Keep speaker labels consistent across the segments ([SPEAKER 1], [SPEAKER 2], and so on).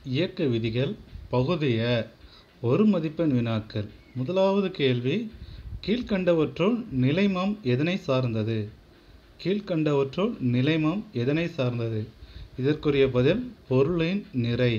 [SPEAKER 1] இயக்க விதிகள் பகுதிய ஒரு மதிப்பெண் வினாக்கள் முதலாவது கேள்வி கீழ்க்கண்டவற்றுள் நிலைமம் எதனை சார்ந்தது கீழ்க்கண்டவற்றுள் நிலைமம் எதனை சார்ந்தது இதற்குரிய பதில் பொருளின் நிறை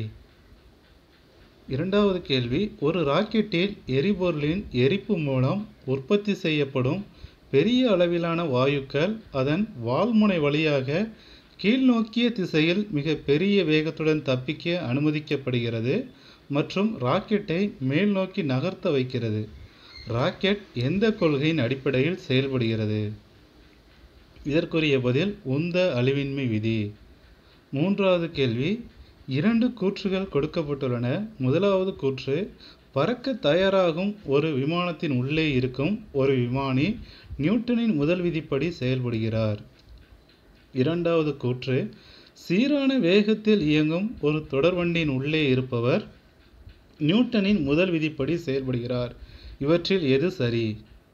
[SPEAKER 1] இரண்டாவது கேள்வி ஒரு ராக்கெட்டில் எரிபொருளின் எரிப்பு மூலம் உற்பத்தி செய்யப்படும் பெரிய அளவிலான வாயுக்கள் அதன் வால்முனை வழியாக கீழ்நோக்கிய திசையில் மிக பெரிய வேகத்துடன் தப்பிக்க அனுமதிக்கப்படுகிறது மற்றும் ராக்கெட்டை மேல் நோக்கி நகர்த்த வைக்கிறது ராக்கெட் எந்த கொள்கையின் அடிப்படையில் செயல்படுகிறது இதற்குரிய பதில் உந்த அழிவின்மை விதி மூன்றாவது கேள்வி இரண்டு கூற்றுகள் கொடுக்கப்பட்டுள்ளன முதலாவது கூற்று பறக்க தயாராகும் ஒரு விமானத்தின் உள்ளே இருக்கும் ஒரு விமானி நியூட்டனின் முதல் விதிப்படி செயல்படுகிறார் இரண்டாவது கூற்று சீரான வேகத்தில் இயங்கும் ஒரு தொடர்வண்டியின் உள்ளே இருப்பவர் நியூட்டனின் முதல் விதிப்படி செயல்படுகிறார் இவற்றில் எது சரி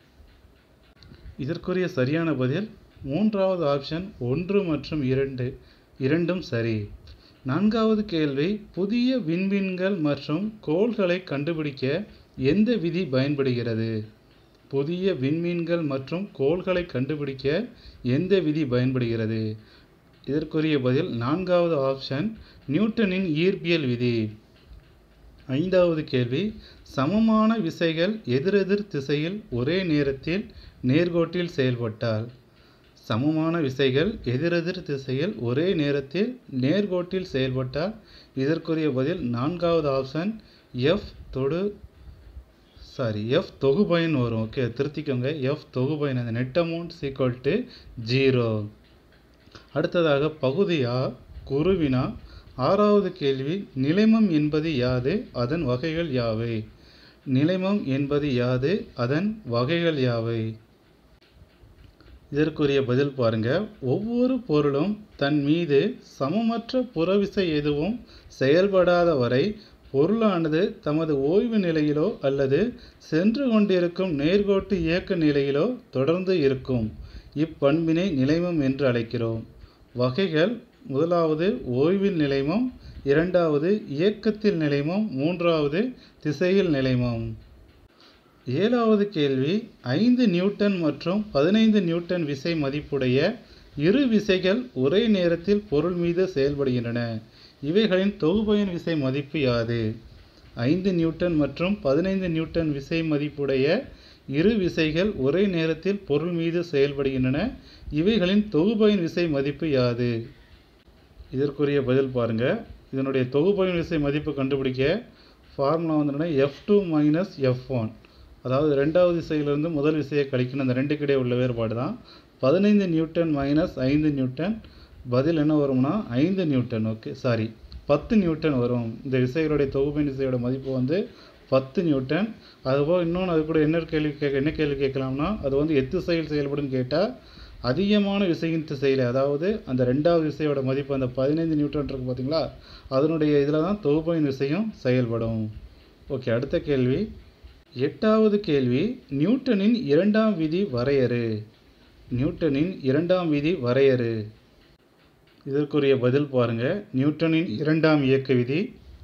[SPEAKER 1] இதற்குரிய சரியான பதில் மூன்றாவது ஆப்ஷன் ஒன்று மற்றும் இரண்டு இரண்டும் சரி நான்காவது கேள்வி புதிய விண்மீன்கள் மற்றும் கோள்களை கண்டுபிடிக்க எந்த விதி பயன்படுகிறது புதிய விண்மீன்கள் மற்றும் கோள்களை கண்டுபிடிக்க எந்த விதி பயன்படுகிறது இதற்குரிய பதில் நான்காவது ஆப்ஷன் நியூட்டனின் ஈர்ப்பியல் விதி ஐந்தாவது கேள்வி சமமான விசைகள் எதிரெதிர் திசையில் ஒரே நேரத்தில் நேர்கோட்டில் செயல்பட்டால் சமமான விசைகள் எதிரெதிர் திசையில் ஒரே நேரத்தில் நேர்கோட்டில் செயல்பட்டால் இதற்குரிய பதில் நான்காவது ஆப்ஷன் எஃப் தொடு சாரி எஃப் தொகுபயன் வரும் ஓகே திருத்திக்கோங்க எஃப் தொகுபயன் அந்த net amount equal to zero அடுத்ததாக பகுதியா குருவினா ஆறாவது கேள்வி நிலைமம் என்பது யாது அதன் வகைகள் யாவை நிலைமம் என்பது யாது அதன் வகைகள் யாவை இதற்குரிய பதில் பாருங்க ஒவ்வொரு பொருளும் தன் மீது சமமற்ற புறவிசை எதுவும் செயல்படாத வரை பொருளானது தமது ஓய்வு நிலையிலோ அல்லது சென்று கொண்டிருக்கும் நேர்கோட்டு இயக்க நிலையிலோ தொடர்ந்து இருக்கும் இப்பண்பினை நிலைமம் என்று அழைக்கிறோம் வகைகள் முதலாவது ஓய்வில் நிலைமம் இரண்டாவது இயக்கத்தில் நிலைமம் மூன்றாவது திசையில் நிலைமம் ஏழாவது கேள்வி ஐந்து நியூட்டன் மற்றும் பதினைந்து நியூட்டன் விசை மதிப்புடைய இரு விசைகள் ஒரே நேரத்தில் பொருள் மீது செயல்படுகின்றன இவைகளின் தொகுபயன் விசை மதிப்பு யாது ஐந்து நியூட்டன் மற்றும் பதினைந்து நியூட்டன் விசை மதிப்புடைய இரு விசைகள் ஒரே நேரத்தில் பொருள் மீது செயல்படுகின்றன இவைகளின் தொகுபயன் விசை மதிப்பு யாது இதற்குரிய பதில் பாருங்க இதனுடைய தொகுபயன் விசை மதிப்பு கண்டுபிடிக்க ஃபார்முலா வந்து F two minus F one அதாவது ரெண்டாவது விசையிலிருந்து முதல் விசையை கழிக்கணும் அந்த ரெண்டுக்கு இடையே உள்ள வேறுபாடு தான் பதினைந்து நியூட்டன் மைனஸ் ஐந்து நியூட்டன் பதில் என்ன வரும்னா ஐந்து நியூட்டன் ஓகே சாரி பத்து நியூட்டன் வரும் இந்த விசைகளுடைய தொகுப்பின் விசையோட மதிப்பு வந்து பத்து நியூட்டன் அதுபோல் இன்னொன்று அது கூட என்ன கேள்வி கேட்க என்ன கேள்வி கேட்கலாம்னா அது வந்து எத்து திசையில் செயல்படும் கேட்டால் அதிகமான விசையின் திசையில் அதாவது அந்த ரெண்டாவது விசையோட மதிப்பு அந்த பதினைந்து நியூட்டன் இருக்கு பார்த்தீங்களா அதனுடைய இதில் தான் தொகுப்பின் விசையும் செயல்படும் ஓகே அடுத்த கேள்வி எட்டாவது கேள்வி நியூட்டனின் இரண்டாம் விதி வரையறு நியூட்டனின் இரண்டாம் விதி வரையறு இதற்குரிய பதில் பாருங்க நியூட்டனின் இரண்டாம் இயக்க விதி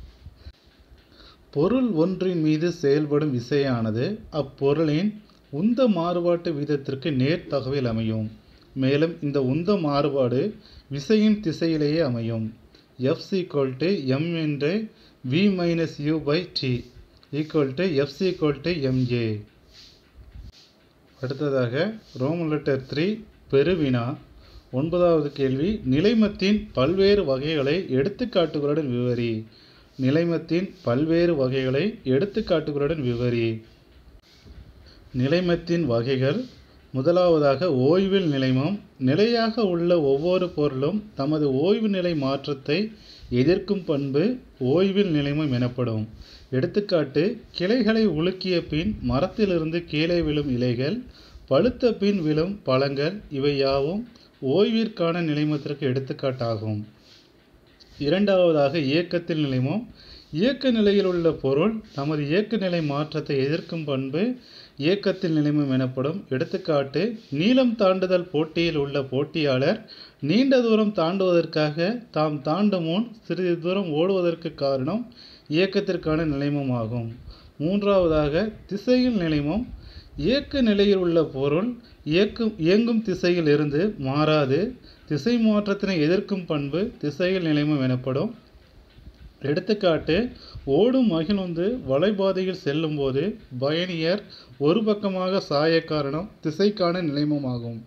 [SPEAKER 1] பொருள் ஒன்றின் மீது செயல்படும் விசையானது அப்பொருளின் உந்த மாறுபாட்டு வீதத்திற்கு நேர் தகவல் அமையும் மேலும் இந்த உந்த மாறுபாடு விசையின் திசையிலேயே அமையும் எஃப் சீக்வல் டு எம் என்று V minus U by T equal to F equal to M A அடுத்ததாக ரோமன் லெட்டர் த்ரீ பெருவினா ஒன்பதாவது கேள்வி நிலைமத்தின் பல்வேறு வகைகளை எடுத்துக்காட்டுகளுடன் விவரி நிலைமத்தின் பல்வேறு வகைகளை எடுத்துக்காட்டுகளுடன் விவரி நிலைமத்தின் வகைகள் முதலாவதாக ஓய்வில் நிலைமம் நிலையாக உள்ள ஒவ்வொரு பொருளும் தமது ஓய்வு நிலை மாற்றத்தை எதிர்க்கும் பண்பு ஓய்வில் நிலைமம் எனப்படும் எடுத்துக்காட்டு கிளைகளை உலுக்கிய பின் மரத்திலிருந்து கீழே விழும் இலைகள் பழுத்த பின் விழும் பழங்கள் இவை யாவும் ஓய்விற்கான நிலைமத்திற்கு எடுத்துக்காட்டாகும் இரண்டாவதாக இயக்கத்தில் நிலைமம் இயக்க நிலையில் உள்ள பொருள் நமது இயக்க நிலை மாற்றத்தை எதிர்க்கும் பண்பு இயக்கத்தில் நிலைமம் எனப்படும் எடுத்துக்காட்டு நீளம் தாண்டுதல் போட்டியில் உள்ள போட்டியாளர் நீண்ட தூரம் தாண்டுவதற்காக தாம் தாண்டும் முன் சிறிது தூரம் ஓடுவதற்கு காரணம் இயக்கத்திற்கான நிலைமம் ஆகும் மூன்றாவதாக திசையில் நிலைமம் இயக்க நிலையில் உள்ள பொருள் இயக்கும் இயங்கும் திசையில் இருந்து மாறாது திசை மாற்றத்தினை எதிர்க்கும் பண்பு திசையில் நிலைமம் எனப்படும் எடுத்துக்காட்டு ஓடும் மகிழுந்து வலைபாதையில் செல்லும்போது பயணியர் ஒரு பக்கமாக சாய காரணம் திசைக்கான நிலைமமாகும்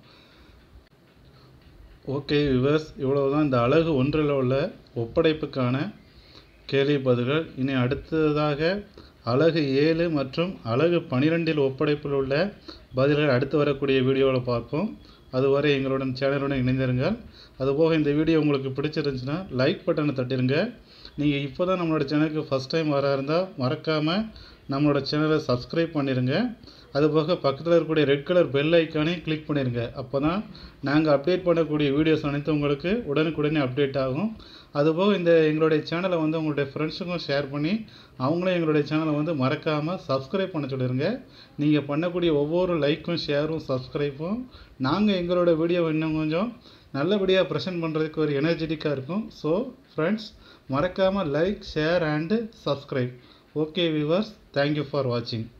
[SPEAKER 1] ஓகே விவர்ஸ் இவ்வளவுதான் இந்த அழகு ஒன்றில் உள்ள ஒப்படைப்புக்கான கேள்வி பதில்கள் இனி அடுத்ததாக அழகு ஏழு மற்றும் அழகு பனிரெண்டில் ஒப்படைப்பில் உள்ள பதில்கள் அடுத்து வரக்கூடிய வீடியோவில் பார்ப்போம் அதுவரை எங்களுடன் சேனலுடன் இணைந்திருங்கள் அதுபோக இந்த வீடியோ உங்களுக்கு பிடிச்சிருந்துச்சுன்னா லைக் பட்டனை தட்டிருங்க நீங்கள் இப்போ தான் நம்மளோட சேனலுக்கு ஃபஸ்ட் டைம் வர இருந்தால் மறக்காமல் நம்மளோட சேனலை சப்ஸ்கிரைப் பண்ணிடுங்க அதுபோக பக்கத்தில் இருக்கக்கூடிய ரெட் கலர் பெல் ஐக்கானையும் கிளிக் பண்ணிடுங்க அப்போ தான் நாங்கள் அப்டேட் பண்ணக்கூடிய வீடியோஸ் அனைத்தும் உங்களுக்கு உடனுக்குடனே அப்டேட் ஆகும் அதுபோக இந்த எங்களுடைய சேனலை வந்து உங்களுடைய ஃப்ரெண்ட்ஸுக்கும் ஷேர் பண்ணி அவங்களும் எங்களுடைய சேனலை வந்து மறக்காமல் சப்ஸ்கிரைப் பண்ண சொல்லிடுங்க நீங்கள் பண்ணக்கூடிய ஒவ்வொரு லைக்கும் ஷேரும் சப்ஸ்கிரைப்பும் நாங்கள் எங்களோட வீடியோவை இன்னும் கொஞ்சம் நல்லபடியாக ப்ரெசென்ட் பண்ணுறதுக்கு ஒரு எனர்ஜெட்டிக்காக இருக்கும் ஸோ ஃப்ரெண்ட்ஸ் மறக்காமல் like share and subscribe okay viewers thank you for வாட்சிங்